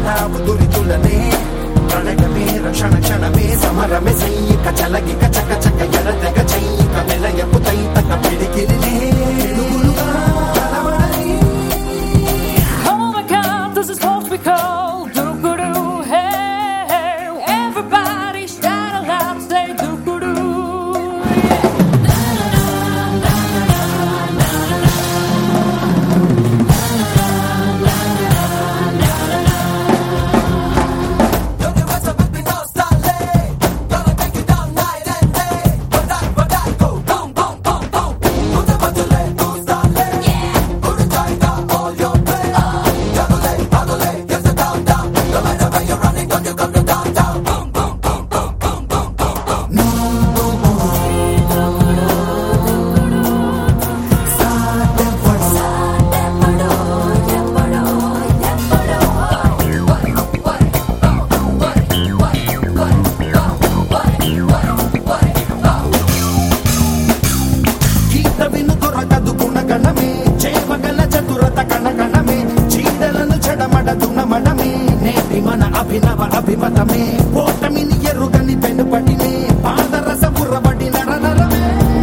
చేస్తావు దురితులనే ప్రణయమే రక్షణ క్షణమే సమరమే సైనిక చలగిక చక చక ఎడతెగ చైనిక నిలయపు తైతక పిడికిలినే పిడుగులుగా కలవడని Oh my God, this is what we call doo-doo-doo. Hey, hey, everybody shout aloud, say doo-doo-doo. గీత విను దొరకదు గుణగణమే చేపగల చతురత కణగణమే చీడలను చెడమడ దునమడమే నేటి మన అభినవ అభిమతమే ఓటమిని ఎరుగని పెనుపటినే పాదరస బుర్రబడి నరనరమే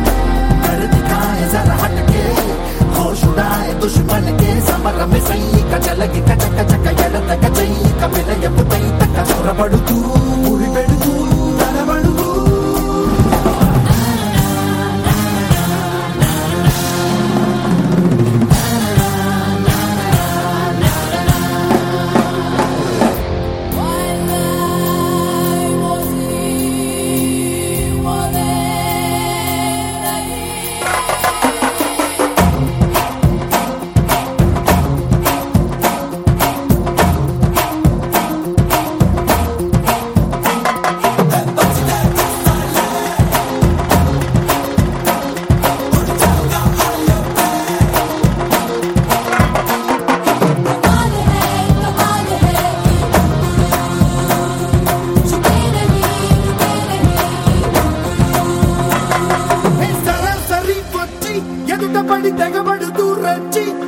करती काय जरा हटके होश उड़ाए दुश्मन के समर में सही का चलगी कचक चक ఎడత కచయి కమిలయపు తై తక సొరబడుతూ ఉరి పెడుతూ తలబడుతూ సరాసరి వచ్చి ఎదుట పడి తెగబడుతూ రచ్చి